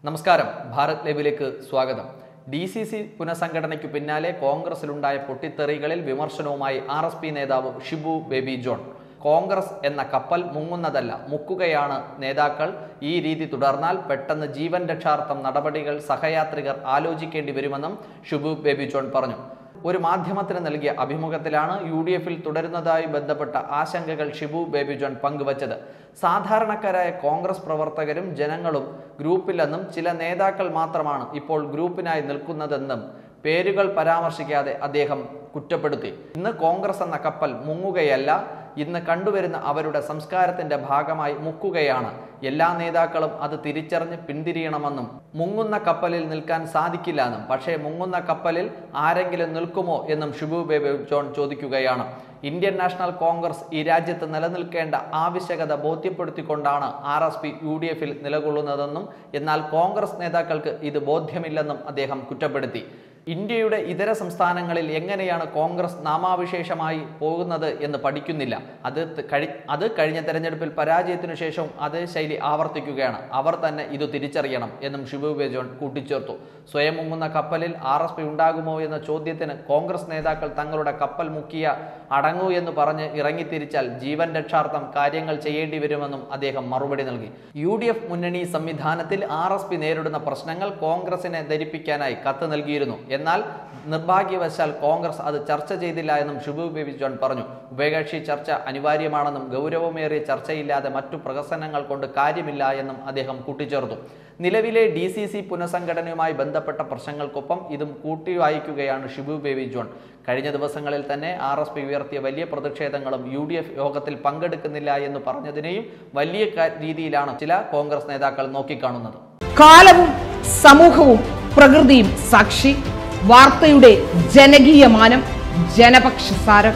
നമസ്കാരം ഭാരത് ലൈവിലേക്ക് സ്വാഗതം ഡി സി സി പുനഃസംഘടനയ്ക്കു പിന്നാലെ കോൺഗ്രസിലുണ്ടായ പൊട്ടിത്തെറികളിൽ വിമർശനവുമായി ആർ എസ് പി നേതാവ് ഷിബു ബേബി ജോൺ കോൺഗ്രസ് എന്ന കപ്പൽ മുങ്ങുന്നതല്ല മുക്കുകയാണ് നേതാക്കൾ ഈ രീതി തുടർന്നാൽ പെട്ടെന്ന് ജീവൻ രക്ഷാർത്ഥം നടപടികൾ സഹയാത്രികർ ആലോചിക്കേണ്ടി വരുമെന്നും ഷിബു ബേബി ജോൺ പറഞ്ഞു ഒരു മാധ്യമത്തിന് നൽകിയ അഭിമുഖത്തിലാണ് യു ഡി എഫിൽ തുടരുന്നതായി ബന്ധപ്പെട്ട ആശങ്കകൾ ഷിബു ബേബി ജോൺ പങ്കുവച്ചത് സാധാരണക്കാരായ കോൺഗ്രസ് പ്രവർത്തകരും ജനങ്ങളും ഗ്രൂപ്പിലെന്നും ചില നേതാക്കൾ മാത്രമാണ് ഇപ്പോൾ ഗ്രൂപ്പിനായി നിൽക്കുന്നതെന്നും പേരുകൾ പരാമർശിക്കാതെ അദ്ദേഹം കുറ്റപ്പെടുത്തി ഇന്ന് കോൺഗ്രസ് എന്ന കപ്പൽ മുങ്ങുകയല്ല ഇന്ന് കണ്ടുവരുന്ന അവരുടെ സംസ്കാരത്തിന്റെ ഭാഗമായി മുക്കുകയാണ് എല്ലാ നേതാക്കളും അത് തിരിച്ചറിഞ്ഞ് പിന്തിരിയണമെന്നും മുങ്ങുന്ന കപ്പലിൽ നിൽക്കാൻ സാധിക്കില്ല എന്നും പക്ഷേ മുങ്ങുന്ന കപ്പലിൽ ആരെങ്കിലും നിൽക്കുമോ എന്നും ഷിബു ബേബി ജോൺ ചോദിക്കുകയാണ് ഇന്ത്യൻ നാഷണൽ കോൺഗ്രസ് ഈ രാജ്യത്ത് നിലനിൽക്കേണ്ട ആവശ്യകത ബോധ്യപ്പെടുത്തിക്കൊണ്ടാണ് R S P U D എഫിൽ നിലകൊള്ളുന്നതെന്നും എന്നാൽ കോൺഗ്രസ് നേതാക്കൾക്ക് ഇത് ബോധ്യമില്ലെന്നും അദ്ദേഹം കുറ്റപ്പെടുത്തി ഇന്ത്യയുടെ ഇതര സംസ്ഥാനങ്ങളിൽ എങ്ങനെയാണ് കോൺഗ്രസ് നാമാവിശേഷമായി പോകുന്നത് എന്ന് പഠിക്കുന്നില്ല അത് ത- കഴി അത് കഴിഞ്ഞ തെരഞ്ഞെടുപ്പിൽ പരാജയത്തിനു ശേഷം അതേ ശൈലി ആവർത്തിക്കുകയാണ് അവർ തന്നെ ഇത് തിരിച്ചറിയണം എന്നും ഷിബു ബേജോൺ കൂട്ടിച്ചേർത്തു സ്വയം മുങ്ങുന്ന കപ്പലിൽ ആർ എസ് പി ഉണ്ടാകുമോ എന്ന ചോദ്യത്തിന് കോൺഗ്രസ് നേതാക്കൾ തങ്ങളുടെ കപ്പൽ മുക്കിയ അടങ്ങൂ എന്ന് പറഞ്ഞ് ഇറങ്ങിത്തിരിച്ചാൽ ജീവൻ രക്ഷാർത്ഥം കാര്യങ്ങൾ ചെയ്യേണ്ടി വരുമെന്നും അദ്ദേഹം മറുപടി നൽകി യു ഡി എഫ് മുന്നണി സംവിധാനത്തിൽ ആർ എസ് പി നേരിടുന്ന പ്രശ്നങ്ങൾ കോൺഗ്രസിനെ ധരിപ്പിക്കാനായി കത്ത് നൽകിയിരുന്നു എന്നാൽ നിർഭാഗ്യവശാൽ കോൺഗ്രസ് അത് ചർച്ച ചെയ്തില്ല എന്നും ഷിബു ബേബി ജോൺ പറഞ്ഞു ഉഭയകക്ഷി ചർച്ച അനിവാര്യമാണെന്നും ഗൗരവമേറിയ ചർച്ചയില്ലാതെ മറ്റു പ്രഹസനങ്ങൾ കൊണ്ട് കാര്യമില്ല എന്നും അദ്ദേഹം കൂട്ടിച്ചേർത്തു നിലവിലെ ഡി സി സി പുനഃസംഘടനയുമായി ബന്ധപ്പെട്ട പ്രശ്നങ്ങൾക്കൊപ്പം ഇതും കൂട്ടി വായിക്കുകയാണ് ഷിബു ബേബി ജോൺ കഴിഞ്ഞ ദിവസങ്ങളിൽ തന്നെ ആർ എസ് പി ഉയർത്തിയ വലിയ പ്രതിഷേധങ്ങളും യു ഡി എഫ് യോഗത്തിൽ പങ്കെടുക്കുന്നില്ല എന്ന് പറഞ്ഞതിനെയും വലിയ ക- രീതിയിലാണ് ചില കോൺഗ്രസ് നേതാക്കൾ നോക്കിക്കാണുന്നത് കാലവും സമൂഹവും പ്രകൃതിയും സാക്ഷി വാർത്തയുടെ ജനകീയ മാനം ജനപക്ഷസാരം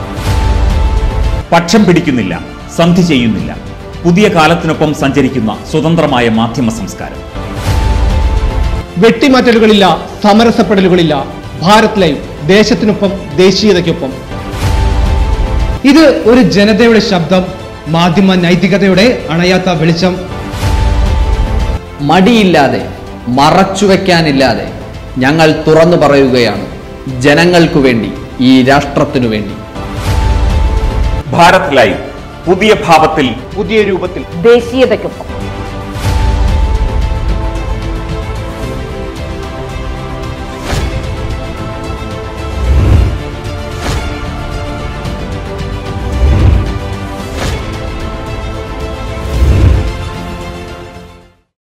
പക്ഷം പിടിക്കുന്നില്ല സന്ധി ചെയ്യുന്നില്ല പുതിയ കാലത്തിനൊപ്പം സഞ്ചരിക്കുന്ന സ്വതന്ത്രമായ മാധ്യമ സംസ്കാരം വെട്ടിമാറ്റലുകളില്ല സമരസപ്പെടലുകളില്ല ഭാരത് ലൈവ് ദേശത്തിനൊപ്പം ദേശീയതയ്ക്കൊപ്പം ഇത് ഒരു ജനതയുടെ ശബ്ദം മാധ്യമ നൈതികതയുടെ അണയാത്ത വെളിച്ചം മടിയില്ലാതെ മറച്ചുവെക്കാനില്ലാതെ ഞങ്ങൾ തുറന്നു പറയുകയാണ് ജനങ്ങൾക്കു വേണ്ടി ഈ രാഷ്ട്രത്തിനു വേണ്ടി ഭാരത് ലൈവ് പുതിയ ഭാവത്തിൽ പുതിയ രൂപത്തിൽ ദേശീയതയ്ക്കൊപ്പം